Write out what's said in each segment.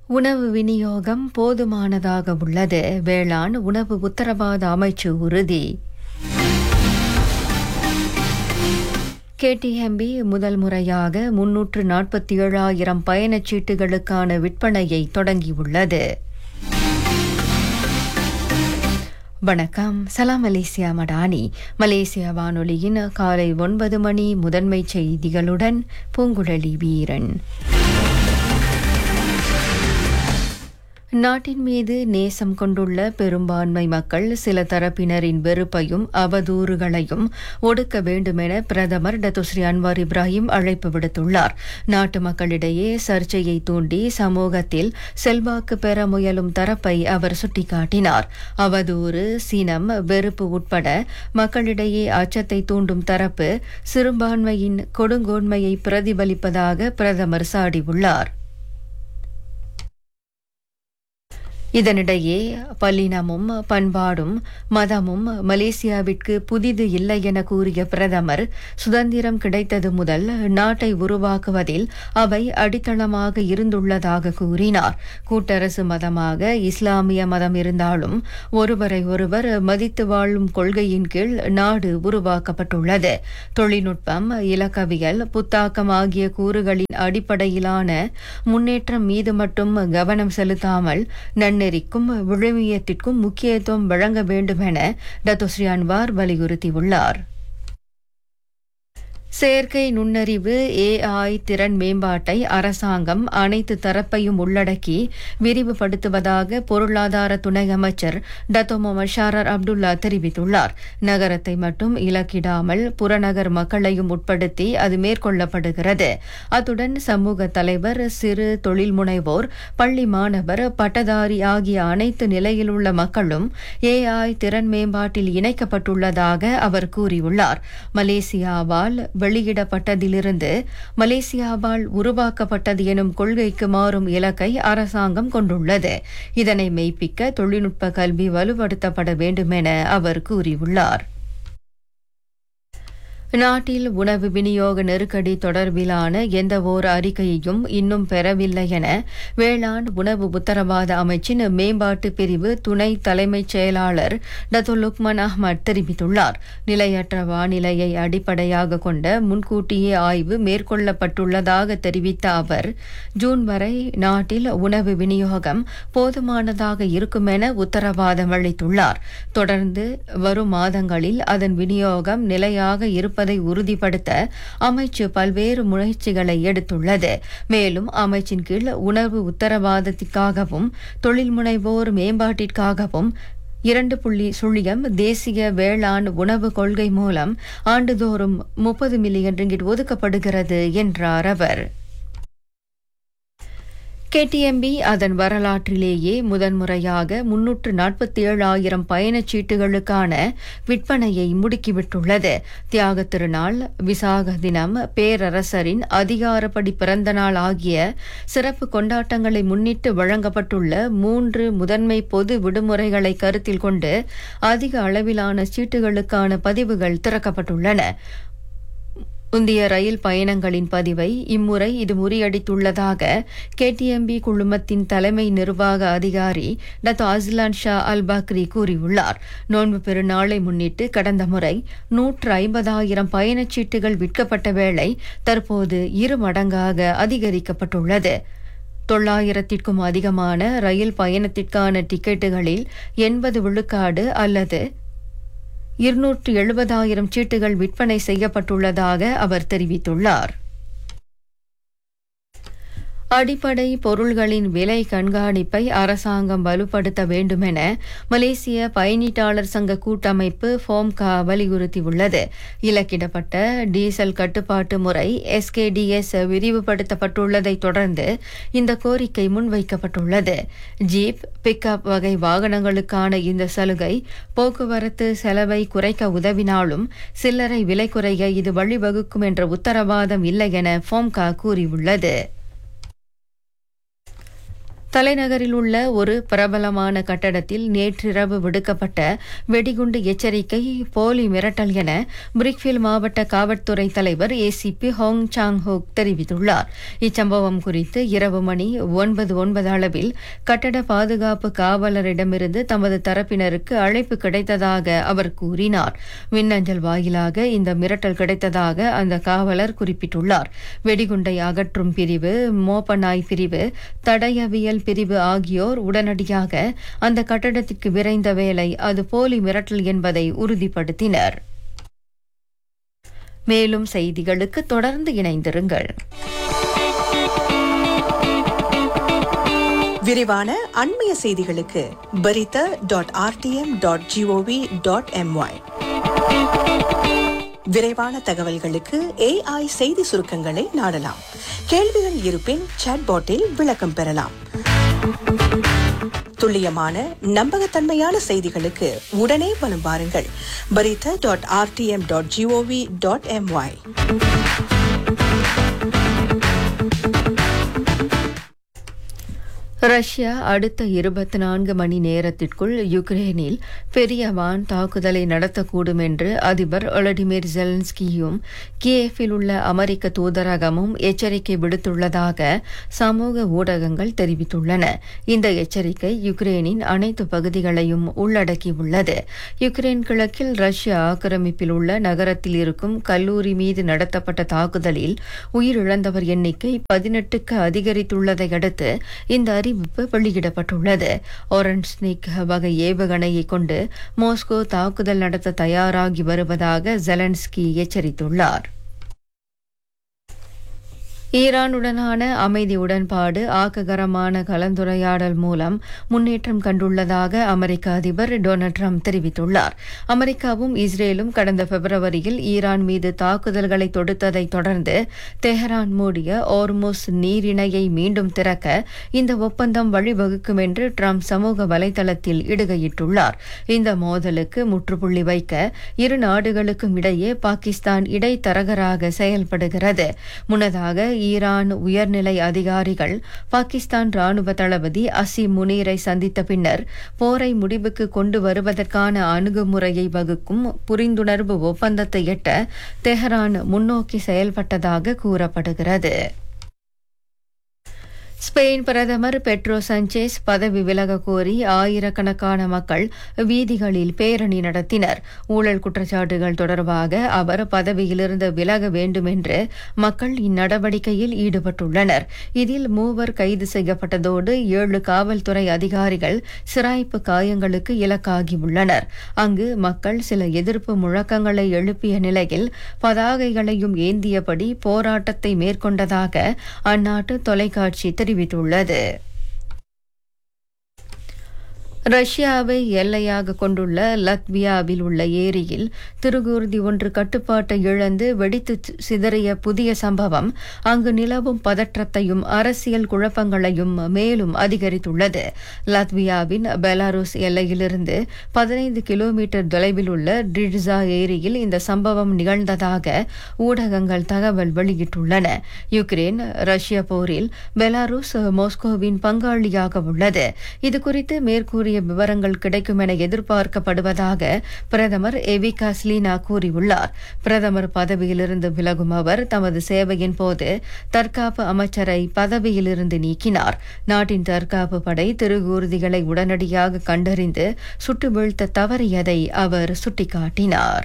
உணவு விநியோகம் போதுமானதாக உள்ளது வேளாண் உணவு உத்தரவாத அமைச்சு உறுதி கேடிஎம்பி முதல் முறையாக முன்னூற்று நாற்பத்தி ஏழாயிரம் பயணச்சீட்டுகளுக்கான விற்பனையை தொடங்கியுள்ளது வணக்கம் சலாம் மலேசியா மடானி மலேசியா வானொலியின் காலை ஒன்பது மணி முதன்மை செய்திகளுடன் பூங்குழலி வீரன் நாட்டின் மீது நேசம் கொண்டுள்ள பெரும்பான்மை மக்கள் சில தரப்பினரின் வெறுப்பையும் அவதூறுகளையும் ஒடுக்க வேண்டுமென பிரதமர் டத்துஸ்ரீ அன்வார் இப்ராஹிம் அழைப்பு விடுத்துள்ளார் நாட்டு மக்களிடையே சர்ச்சையை தூண்டி சமூகத்தில் செல்வாக்கு பெற முயலும் தரப்பை அவர் சுட்டிக்காட்டினார் அவதூறு சினம் வெறுப்பு உட்பட மக்களிடையே அச்சத்தை தூண்டும் தரப்பு சிறுபான்மையின் கொடுங்கோன்மையை பிரதிபலிப்பதாக பிரதமர் சாடியுள்ளார் இதனிடையே பல்லினமும் பண்பாடும் மதமும் மலேசியாவிற்கு புதிது இல்லை என கூறிய பிரதமர் சுதந்திரம் கிடைத்தது முதல் நாட்டை உருவாக்குவதில் அவை அடித்தளமாக இருந்துள்ளதாக கூறினார் கூட்டரசு மதமாக இஸ்லாமிய மதம் இருந்தாலும் ஒருவரை ஒருவர் மதித்து வாழும் கொள்கையின் கீழ் நாடு உருவாக்கப்பட்டுள்ளது தொழில்நுட்பம் இலக்கவியல் புத்தாக்கம் ஆகிய கூறுகளின் அடிப்படையிலான முன்னேற்றம் மீது மட்டும் கவனம் செலுத்தாமல் நன்னெறிக்கும் விழுமியத்திற்கும் முக்கியத்துவம் வழங்க வேண்டும் என டத்தோஸ்ரீ அன்வார் வலியுறுத்தியுள்ளார் செயற்கை நுண்ணறிவு ஏஐ திறன் மேம்பாட்டை அரசாங்கம் அனைத்து தரப்பையும் உள்ளடக்கி விரிவுபடுத்துவதாக பொருளாதார துணை அமைச்சர் டத்தோமோ மஷாரர் அப்துல்லா தெரிவித்துள்ளார் நகரத்தை மட்டும் இலக்கிடாமல் புறநகர் மக்களையும் உட்படுத்தி அது மேற்கொள்ளப்படுகிறது அத்துடன் சமூக தலைவர் சிறு தொழில் முனைவோர் பள்ளி மாணவர் பட்டதாரி ஆகிய அனைத்து நிலையில் உள்ள மக்களும் ஏஐ திறன் மேம்பாட்டில் இணைக்கப்பட்டுள்ளதாக அவர் கூறியுள்ளார் மலேசியாவால் வெளியிடப்பட்டதிலிருந்து மலேசியாவால் உருவாக்கப்பட்டது எனும் கொள்கைக்கு மாறும் இலக்கை அரசாங்கம் கொண்டுள்ளது இதனை மெய்ப்பிக்க தொழில்நுட்ப கல்வி வலுப்படுத்தப்பட வேண்டும் என அவர் கூறியுள்ளார் நாட்டில் உணவு விநியோக நெருக்கடி தொடர்பிலான எந்தவோர் அறிக்கையையும் இன்னும் பெறவில்லை என வேளாண் உணவு உத்தரவாத அமைச்சின் மேம்பாட்டு பிரிவு துணை தலைமைச் செயலாளர் டத்து லுக்மன் அஹ்மத் தெரிவித்துள்ளார் நிலையற்ற வானிலையை அடிப்படையாக கொண்ட முன்கூட்டியே ஆய்வு மேற்கொள்ளப்பட்டுள்ளதாக தெரிவித்த அவர் ஜூன் வரை நாட்டில் உணவு விநியோகம் போதுமானதாக இருக்கும் என உத்தரவாதம் அளித்துள்ளார் தொடர்ந்து வரும் மாதங்களில் அதன் விநியோகம் நிலையாக இருப்ப இருப்பதை உறுதிப்படுத்த அமைச்சு பல்வேறு முயற்சிகளை எடுத்துள்ளது மேலும் அமைச்சின் கீழ் உணவு உத்தரவாதத்திற்காகவும் தொழில் முனைவோர் மேம்பாட்டிற்காகவும் இரண்டு புள்ளி சுழியம் தேசிய வேளாண் உணவு கொள்கை மூலம் ஆண்டுதோறும் முப்பது மில்லியன் ரிங்கிட் ஒதுக்கப்படுகிறது என்றார் அவர் கேடிஎம்பி அதன் வரலாற்றிலேயே முதன்முறையாக முன்னூற்று நாற்பத்தி ஏழாயிரம் பயணச்சீட்டுகளுக்கான விற்பனையை முடுக்கிவிட்டுள்ளது தியாக திருநாள் விசாக தினம் பேரரசரின் அதிகாரப்படி பிறந்த நாள் ஆகிய சிறப்பு கொண்டாட்டங்களை முன்னிட்டு வழங்கப்பட்டுள்ள மூன்று முதன்மை பொது விடுமுறைகளை கருத்தில் கொண்டு அதிக அளவிலான சீட்டுகளுக்கான பதிவுகள் திறக்கப்பட்டுள்ளன முந்தைய ரயில் பயணங்களின் பதிவை இம்முறை இது முறியடித்துள்ளதாக கேடிஎம்பி குழுமத்தின் தலைமை நிர்வாக அதிகாரி Datuk Aslan Shah Al Bakri கூறியுள்ளார் நோன்பு பெருநாளை முன்னிட்டு கடந்த முறை நூற்று ஐம்பதாயிரம் பயணச்சீட்டுகள் விற்கப்பட்ட வேளை தற்போது இரு மடங்காக அதிகரிக்கப்பட்டுள்ளது தொள்ளாயிரத்திற்கும் அதிகமான ரயில் பயணத்திற்கான டிக்கெட்டுகளில் எண்பது விழுக்காடு அல்லது இருநூற்று எழுபதாயிரம் சீட்டுகள் விற்பனை செய்யப்பட்டுள்ளதாக அவர் தெரிவித்துள்ளார் அடிப்படை பொருள்களின் விலை கண்காணிப்பை அரசாங்கம் வலுப்படுத்த வேண்டுமென மலேசிய பயணீட்டாளர் சங்க கூட்டமைப்பு ஃபோம்கா வலியுறுத்தியுள்ளது இலக்கிடப்பட்ட டீசல் கட்டுப்பாட்டு முறை எஸ்கேடிஎஸ் விரிவுபடுத்தப்பட்டுள்ளதை தொடர்ந்து இந்த கோரிக்கை முன்வைக்கப்பட்டுள்ளது ஜீப் பிக்கப் வகை வாகனங்களுக்கான இந்த சலுகை போக்குவரத்து செலவை குறைக்க உதவினாலும் சில்லறை விலை குறைய இது வழிவகுக்கும் என்ற உத்தரவாதம் இல்லை என ஃபோம்கா கூறியுள்ளது தலைநகரில் உள்ள ஒரு பிரபலமான கட்டடத்தில் நேற்றிரவு விடுக்கப்பட்ட வெடிகுண்டு எச்சரிக்கை போலி மிரட்டல் என பிரிக்ஃபில் மாவட்ட காவல்துறை தலைவர் ஏசிபி ஹோங் சாங் ஹோக் தெரிவித்துள்ளார் இச்சம்பவம் குறித்து இரவு மணி ஒன்பது ஒன்பது அளவில் கட்டட பாதுகாப்பு காவலரிடமிருந்து தமது தரப்பினருக்கு அழைப்பு கிடைத்ததாக அவர் கூறினார் மின்னஞ்சல் வாயிலாக இந்த மிரட்டல் கிடைத்ததாக அந்த காவலர் குறிப்பிட்டுள்ளார் வெடிகுண்டை அகற்றும் பிரிவு மோப்பநாய் பிரிவு தடயவியல் பிரிவு ஆகியோர் உடனடியாக அந்த கட்டடத்திற்கு விரைந்த வேளை அது போலி மிரட்டல் என்பதை உறுதிப்படுத்தினர் மேலும் செய்திகளுக்கு தொடர்ந்து இணைந்திருங்கள் விரிவான அண்மைய செய்திகளுக்கு Berita dot RTM dot GOV dot MY விரைவான தகவல்களுக்கு ஏஐ செய்தி சுருக்கங்களை நாடலாம் கேள்விகள் இருப்பின் சாட்பாட்டில் விளக்கம் பெறலாம் துல்லியமான நம்பகத்தன்மையான செய்திகளுக்கு உடனே வலம் வாருங்கள் Berita dot RTM dot GOV dot MY ரஷ்யா அடுத்த இருபத்தி நான்கு மணி நேரத்திற்குள் யுக்ரேனில் பெரிய வான் தாக்குதலை நடத்தக்கூடும் என்று அதிபர் ஒலடிமிர் ஜெலன்ஸ்கியும் கியேஃபில் உள்ள அமெரிக்க தூதரகமும் எச்சரிக்கை விடுத்துள்ளதாக சமூக ஊடகங்கள் தெரிவித்துள்ளன இந்த எச்சரிக்கை யுக்ரேனின் அனைத்து பகுதிகளையும் உள்ளடக்கியுள்ளது யுக்ரைன் கிழக்கில் ரஷ்ய ஆக்கிரமிப்பில் உள்ள நகரத்தில் இருக்கும் கல்லூரி மீது நடத்தப்பட்ட தாக்குதலில் உயிரிழந்தவர் எண்ணிக்கை பதினெட்டுக்கு அதிகரித்துள்ளதை அடுத்து இந்த அறிவிப்பு வெளியிடப்பட்டுள்ளது ஒரன்ஸ்னிக் வகை ஏவுகணையை கொண்டு மாஸ்கோ தாக்குதல் நடத்த தயாராகி வருவதாக ஜெலன்ஸ்கி எச்சரித்துள்ளார் ஈரானுடனான அமைதி உடன்பாடு ஆக்ககரமான கலந்துரையாடல் மூலம் முன்னேற்றம் கண்டுள்ளதாக அமெரிக்க அதிபர் டொனால்ட் ட்ரம்ப் தெரிவித்துள்ளார் அமெரிக்காவும் இஸ்ரேலும் கடந்த பிப்ரவரியில் ஈரான் மீது தாக்குதல்களை தொடுத்ததை தொடர்ந்து தெஹரான் மூடிய ஓர்மோஸ் நீரிணையை மீண்டும் திறக்க இந்த ஒப்பந்தம் வழிவகுக்கும் என்று ட்ரம்ப் சமூக வலைதளத்தில் இடுகையிட்டுள்ளார் இந்த மோதலுக்கு முற்றுப்புள்ளி வைக்க இரு நாடுகளுக்கும் இடையே பாகிஸ்தான் இடைத்தரகராக செயல்படுகிறது முன்னதாக ஈரான் உயர்நிலை அதிகாரிகள் பாகிஸ்தான் ராணுவ தளபதி அசிம் முனீரை சந்தித்த பின்னர் போரை முடிவுக்கு கொண்டு வருவதற்கான அணுகுமுறையை வகுக்கும் புரிந்துணர்வு ஒப்பந்தத்தை எட்ட தெஹரான் முன்னோக்கி செயல்பட்டதாக கூறப்படுகிறது ஸ்பெயின் பிரதமர் பெட்ரோ சஞ்சேஸ் பதவி விலக கோரி ஆயிரக்கணக்கான மக்கள் வீதிகளில் பேரணி நடத்தினர் ஊழல் குற்றச்சாட்டுகள் தொடர்பாக அவர் பதவியிலிருந்து விலக வேண்டும் என்று மக்கள் இந்நடவடிக்கையில் ஈடுபட்டுள்ளனர் இதில் மூவர் கைது செய்யப்பட்டதோடு ஏழு காவல்துறை அதிகாரிகள் சிராய்ப்பு காயங்களுக்கு இலக்காகியுள்ளனர் அங்கு மக்கள் சில எதிர்ப்பு முழக்கங்களை எழுப்பிய நிலையில் பதாகைகளையும் ஏந்தியபடி போராட்டத்தை மேற்கொண்டதாக அந்நாட்டு தொலைக்காட்சி தெரிவித்துள்ளது ரஷ்யாவை எல்லையாக கொண்டுள்ள லத்வியாவில் உள்ள ஏரியில் திருகூர்தி ஒன்று கட்டுப்பாட்டை இழந்து வெடித்து சிதறிய புதிய சம்பவம் அங்கு நிலவும் பதற்றத்தையும் அரசியல் குழப்பங்களையும் மேலும் அதிகரித்துள்ளது லத்வியாவின் பெலாருஸ் எல்லையிலிருந்து பதினைந்து கிலோமீட்டர் தொலைவில் உள்ள டிட்ஸா ஏரியில் இந்த சம்பவம் நிகழ்ந்ததாக ஊடகங்கள் தகவல் வெளியிட்டுள்ளன யுக்ரைன் ரஷ்ய போரில் பெலாருஸ் மாஸ்கோவின் பங்காளியாக உள்ளது இதுகுறித்து மேற்கூறிய விவரங்கள் கிடைக்கும் என எதிர்பார்க்கப்படுவதாக பிரதமர் எவிகா ஸ்லீனா கூறியுள்ளார் பிரதமர் பதவியிலிருந்து விலகும் அவர் தமது சேவையின் போது தற்காப்பு அமைச்சரை பதவியிலிருந்து நீக்கினார் நாட்டின் தற்காப்பு படை திருகூர்திகளை உடனடியாக கண்டறிந்து சுட்டு வீழ்த்த தவறியதை அவர் சுட்டிக்காட்டினார்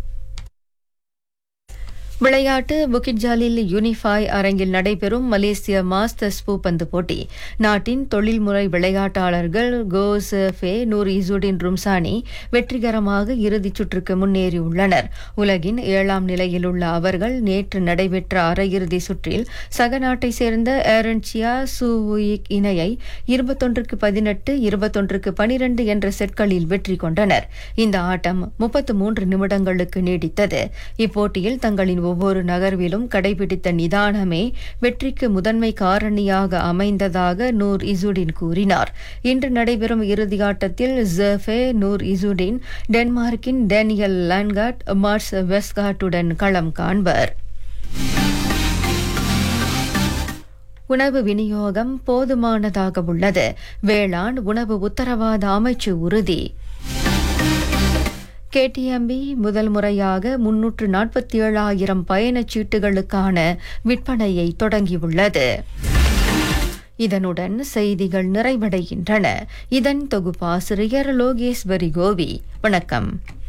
விளையாட்டு புக்கிட்ஜாலில் யூனிஃபாய் அரங்கில் நடைபெறும் மலேசிய மாஸ்டர்ஸ் பூப்பந்து போட்டி நாட்டின் தொழில்முறை விளையாட்டாளர்கள் கோஸ் ஃபே நூர் இசுடின் ரும்சானி வெற்றிகரமாக இறுதிச் சுற்றுக்கு முன்னேறியுள்ளனர் உலகின் ஏழாம் நிலையில் உள்ள அவர்கள் நேற்று நடைபெற்ற அரையிறுதி சுற்றில் சக நாட்டை சேர்ந்த ஏரன்சியா சூயிக் இணையை இருபத்தொன்றுக்கு பதினெட்டு இருபத்தொன்றுக்கு பனிரெண்டு என்ற செட்களில் வெற்றி கொண்டனர் இந்த ஆட்டம் முப்பத்து மூன்று நிமிடங்களுக்கு நீடித்தது இப்போட்டியில் தங்களின் ஒவ்வொரு நகர்விலும் கடைபிடித்த நிதானமே வெற்றிக்கு முதன்மை காரணியாக அமைந்ததாக நூர் இசுடின் கூறினார் இன்று நடைபெறும் இறுதியாட்டத்தில் ஜெஃபே நூர் இசுடின் டென்மார்க்கின் டேனியல் லான்காட் மார்ஸ் வெஸ்காட்டுடன் களம் காண்பர் உணவு விநியோகம் போதுமானதாக உள்ளது வேளாண் உணவு உத்தரவாத அமைச்சு உறுதி கேடிஎம்பி முதல் முறையாக முன்னூற்று நாற்பத்தி ஏழாயிரம் பயணச் சீட்டுகளுக்கான விற்பனையை தொடங்கியுள்ளது இதனுடன் செய்திகள் நிறைவடைகின்றன இதன் தொகுப்பாசிரியர் லோகேஸ்வரி கோவி வணக்கம்